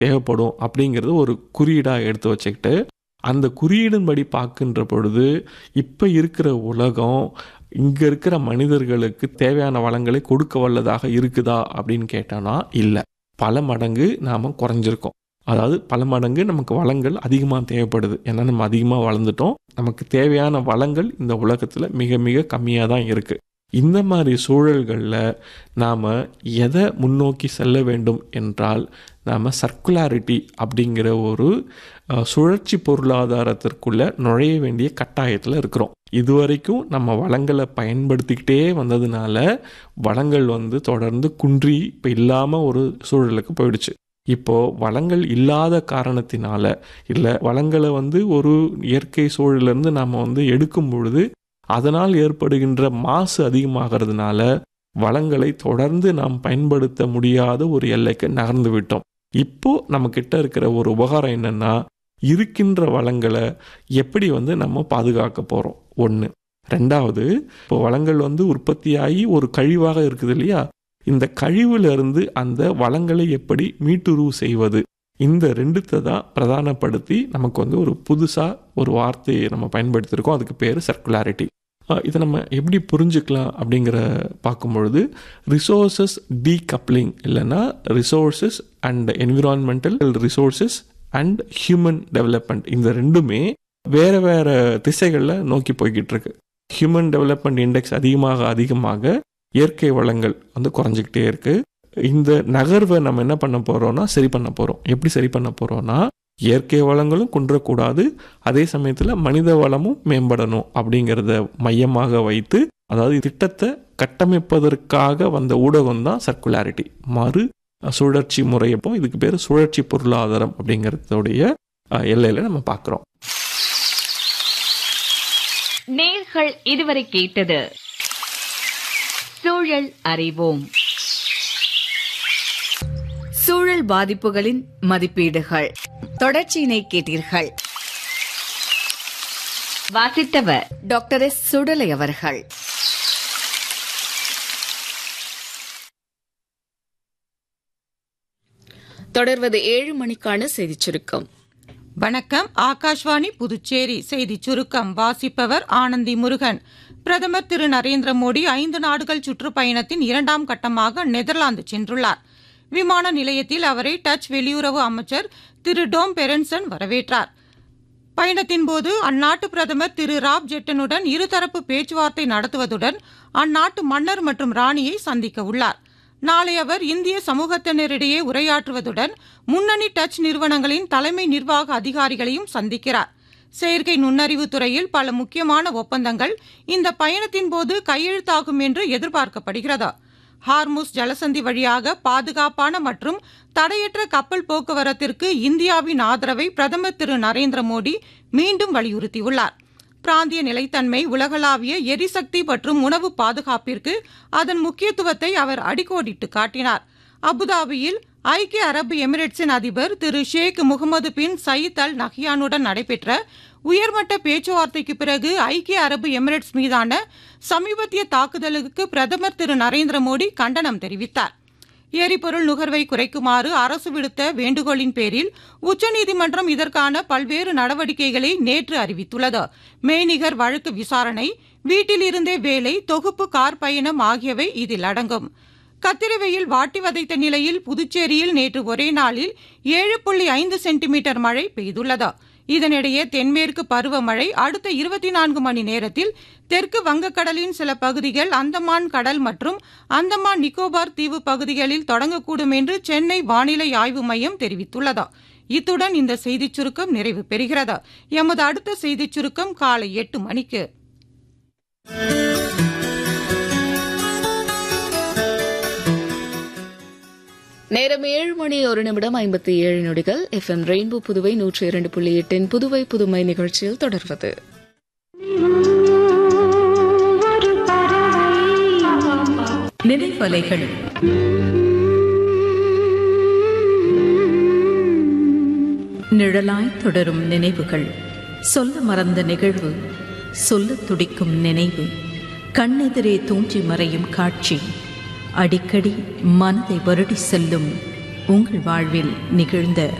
தேவைப்படும் அப்படிங்கிறது ஒரு குறியீடாக எடுத்து வச்சுக்கிட்டு அந்த குறியீடின்படி பார்க்கின்ற பொழுது இப்போ இருக்கிற உலகம் இங்கே இருக்கிற மனிதர்களுக்கு தேவையான வளங்களை கொடுக்க வல்லதாக இருக்குதா அப்படின்னு கேட்டோன்னா இல்லை பல மடங்கு நாம் குறைஞ்சிருக்கோம் அதாவது பல மடங்கு நமக்கு வளங்கள் அதிகமாக தேவைப்படுது ஏன்னா நம்ம அதிகமாக வளர்ந்துட்டோம் நமக்கு தேவையான வளங்கள் இந்த உலகத்தில் மிக மிக கம்மியாக தான் இருக்குது இந்த மாதிரி சூழல்களில் நாம் எதை முன்னோக்கி செல்ல வேண்டும் என்றால் நாம் சர்க்குலாரிட்டி அப்படிங்கிற ஒரு அஹ், சுழற்சி பொருளாதாரத்திற்குள்ள நுழைய வேண்டிய கட்டாயத்தில் இருக்கிறோம் இதுவரைக்கும் நம்ம வளங்களை பயன்படுத்திக்கிட்டே வந்ததுனால வளங்கள் வந்து தொடர்ந்து குன்றி இப்போ இல்லாமல் ஒரு சூழலுக்கு போயிடுச்சு இப்போ வளங்கள் இல்லாத காரணத்தினால இல்லை வளங்களை வந்து ஒரு இயற்கை சூழலிருந்து நாம் வந்து எடுக்கும் பொழுது அதனால் ஏற்படுகின்ற மாசு அதிகமாகிறதுனால வளங்களை தொடர்ந்து நாம் பயன்படுத்த முடியாத ஒரு எல்லைக்கு நகர்ந்து விட்டோம் இப்போ நம்ம கிட்ட இருக்கிற ஒரு உபகாரம் என்னன்னா இருக்கின்ற வளங்களை எப்படி வந்து நம்ம பாதுகாக்க போறோம் ஒன்று ரெண்டாவது இப்போ வளங்கள் வந்து உற்பத்தியாகி ஒரு கழிவாக இருக்குது இல்லையா இந்த கழிவுல இருந்து அந்த வளங்களை எப்படி மீட்டுருவு செய்வது இந்த ரெண்டுத்தை தான் பிரதானப்படுத்தி நமக்கு வந்து ஒரு புதுசாக ஒரு வார்த்தையை நம்ம பயன்படுத்தியிருக்கோம் அதுக்கு பேர் சர்க்குலாரிட்டி இதை நம்ம எப்படி புரிஞ்சுக்கலாம் அப்படிங்கிற பார்க்கும் பொழுது ரிசோர்சஸ் டீகப்ளிங் இல்லைன்னா resources and environmental resources and human development இந்த ரெண்டுமே வேற வேற திசைகளில் நோக்கி போய்கிட்டு இருக்கு ஹியூமன் டெவலப்மெண்ட் இண்டெக்ஸ் அதிகமாக அதிகமாக இயற்கை வளங்கள் வந்து குறைஞ்சிக்கிட்டே இருக்கு இந்த நகர்வை நம்ம என்ன பண்ண போறோம்னா சரி பண்ண போறோம் எப்படி சரி பண்ண போறோம்னா இயற்கை வளங்களும் குன்றக்கூடாது அதே சமயத்தில் மனித வளமும் மேம்படணும் அப்படிங்கிறத மையமாக வைத்து அதாவது திட்டத்தை கட்டமைப்பதற்காக வந்த ஊடகம் தான் சர்க்குலாரிட்டி மறு சுழற்சி முறையப்போ இதுக்கு பேர் சுழற்சி பொருளாதாரம் அப்படிங்கிறதுடைய அஹ், எல்லையில நம்ம பார்க்குறோம் நேர்கள் இதுவரை கேட்டது சூழல் அறிவோம் சூழல் பாதிப்புகளின் மதிப்பீடுகள் தொடர்ச்சியினை கேட்டீர்கள் வாசித்தவர் டாக்டர் எஸ் சுடலை அவர்கள் தொடர்வது ஏழு மணிக்கான செய்திச் சுருக்கம் வணக்கம் ஆகாஷ்வாணி புதுச்சேரி செய்தி சுருக்கம் வாசிப்பவர் ஆனந்தி முருகன் பிரதமர் திரு நரேந்திர மோடி ஐந்து நாடுகள் சுற்றுப்பயணத்தின் இரண்டாம் கட்டமாக நெதர்லாந்து சென்றுள்ளார் விமான நிலையத்தில் அவரை டச் வெளியுறவு அமைச்சர் திரு டோம் பெரன்சன் வரவேற்றார் பயணத்தின் போது அந்நாட்டு பிரதமர் திரு ராப் ஜெட்டனுடன் இருதரப்பு பேச்சுவார்த்தை நடத்துவதுடன் அந்நாட்டு மன்னர் மற்றும் ராணியை சந்திக்க உள்ளார் நாளை அவர் இந்திய சமூகத்தினரிடையே உரையாற்றுவதுடன் முன்னணி டச் நிறுவனங்களின் தலைமை நிர்வாக அதிகாரிகளையும் சந்திக்கிறார் செயற்கை நுண்ணறிவு துறையில் பல முக்கியமான ஒப்பந்தங்கள் இந்த பயணத்தின் போது கையெழுத்தாகும் என்று எதிர்பார்க்கப்படுகிறது ஹார்முஸ் ஜலசந்தி வழியாக பாதுகாப்பான மற்றும் தடையற்ற கப்பல் போக்குவரத்திற்கு இந்தியாவின் ஆதரவை பிரதமர் திரு நரேந்திர மோடி மீண்டும் வலியுறுத்தியுள்ளார் பிராந்திய நிலைத்தன்மை உலகளாவிய எரிசக்தி மற்றும் உணவு பாதுகாப்பிற்கு அதன் முக்கியத்துவத்தை அவர் அடிக்கோடிட்டு காட்டினார் அபுதாபியில் ஐக்கிய அரபு எமிரேட்ஸின் அதிபர் திரு ஷேக் முகமது பின் சயீத் அல் நஹ்யானுடன் நடைபெற்ற உயர்மட்ட பேச்சுவார்த்தைக்கு பிறகு ஐக்கிய அரபு எமிரேட்ஸ் மீதான சமீபத்திய தாக்குதலுக்கு பிரதமர் திரு நரேந்திர மோடி கண்டனம் தெரிவித்தார் எரிபொருள் நுகர்வை குறைக்குமாறு அரசு விடுத்த வேண்டுகோளின் பேரில் உச்சநீதிமன்றம் இதற்கான பல்வேறு நடவடிக்கைகளை நேற்று அறிவித்துள்ளது மெய்நிகர் வழக்கு விசாரணை வீட்டிலிருந்தே வேலை தொகுப்பு கார் பயணம் ஆகியவை இதில் அடங்கும் கத்திரவையில் வாட்டி வதைத்த நிலையில் புதுச்சேரியில் நேற்று ஒரே நாளில் ஏழு புள்ளி ஐந்து சென்டிமீட்டர் மழை பெய்துள்ளது இதனிடையே தென்மேற்கு பருவமழை அடுத்த இருபத்தி நான்கு மணி நேரத்தில் தெற்கு வங்கக்கடலின் சில பகுதிகள் அந்தமான் கடல் மற்றும் அந்தமான் நிக்கோபார் தீவு பகுதிகளில் தொடங்கக்கூடும் என்று சென்னை வானிலை ஆய்வு மையம் தெரிவித்துள்ளது இத்துடன் இந்த செய்திச் சுருக்கம் நிறைவு பெறுகிறது எமது அடுத்த செய்திச் சுருக்கம் காலை எட்டு மணிக்கு நேரம் ஏழு மணி ஒரு நிமிடம் ஐம்பத்தி ஏழு நொடிகள் எஃப் எம் ரெயின்போ புதுவை நூற்றி இரண்டு புள்ளி எட்டின் புதுவை புதுமை நிகழ்ச்சியில் தொடர்வது நினைவலைகள் நிழலாய் தொடரும் நினைவுகள் சொல்ல மறந்த நிகழ்வு சொல்ல துடிக்கும் நினைவு கண்ணெதிரே தூஞ்சி மறையும் காட்சி அடிக்கடி மனதை வருடி செல்லும் உங்கள் வாழ்வில் நிகழ்ந்த